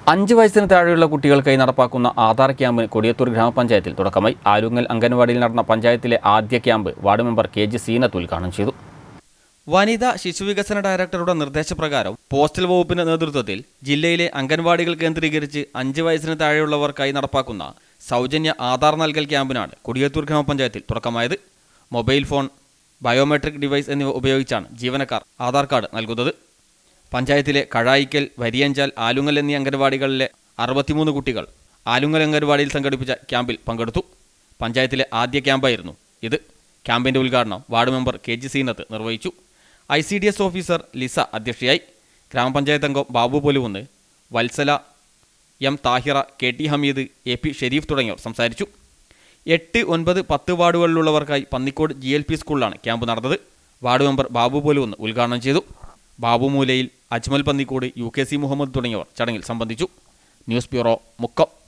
അഞ്ച് വയസ്സിന് താഴെയുള്ള കുട്ടികൾക്കായി നടപ്പാക്കുന്ന ആധാർ ക്യാമ്പിന് കൊടിയത്തൂർ ഗ്രാമപഞ്ചായത്തിൽ തുടക്കമായി ആലുങ്ങൽ അംഗൻവാടിയിൽ നടന്ന പഞ്ചായത്തിലെ ആദ്യ camp ward member K G Zeenath ഉദ്ഘാടനം ചെയ്തു വനിതാ ശിശുവികസന ഡയറക്ടറുടെ നിർദ്ദേശപ്രകാരം പോസ്റ്റൽ വകുപ്പിന്റെ നേതൃത്വത്തിൽ ജില്ലയിലെ അംഗൻവാടികൾ കേന്ദ്രീകരിച്ച് അഞ്ച് വയസ്സിന് താഴെയുള്ളവർക്കായി നടപ്പാക്കുന്ന സൗജന്യ ആധാർ നൽകൽ ക്യാമ്പിനാണ് കൊടിയത്തൂർ ഗ്രാമപഞ്ചായത്തിൽ തുടക്കമായത് മൊബൈൽ ഫോൺ ബയോമെട്രിക് ഡിവൈസ് എന്നിവ ഉപയോഗിച്ചാണ് ജീവനക്കാർ ആധാർ കാർഡ് നൽകുന്നത് പഞ്ചായത്തിലെ കഴായിക്കൽ വരിയഞ്ചാൽ ആലുങ്ങൽ എന്നീ അംഗൻവാടികളിലെ അറുപത്തിമൂന്ന് കുട്ടികൾ ആലുങ്ങൽ അംഗൻവാടിയിൽ സംഘടിപ്പിച്ച ക്യാമ്പിൽ പങ്കെടുത്തു പഞ്ചായത്തിലെ ആദ്യ ക്യാമ്പായിരുന്നു ഇത് ക്യാമ്പിന്റെ ഉദ്ഘാടനം ward member K G Zeenath നിർവഹിച്ചു I C D S officer Lisa അധ്യക്ഷയായി ഗ്രാമപഞ്ചായത്ത് അംഗം Babu Poluvunnu Vatsala M Thahira K T Hameed A P Shareef തുടങ്ങിയവർ സംസാരിച്ചു എട്ട് ഒൻപത് പത്ത് വാർഡുകളിലുള്ളവർക്കായി പന്നിക്കോട് ജി എൽ പി സ്കൂളിലാണ് ക്യാമ്പ് നടന്നത് വാർഡ് മെമ്പർ ബാബു പോലുവന്ന് ഉദ്ഘാടനം ചെയ്തു Babu Moolayil Ajmal Pannikode U K C Muhammad തുടങ്ങിയവർ ചടങ്ങിൽ സംബന്ധിച്ചു ന്യൂസ് ബ്യൂറോ മുക്കം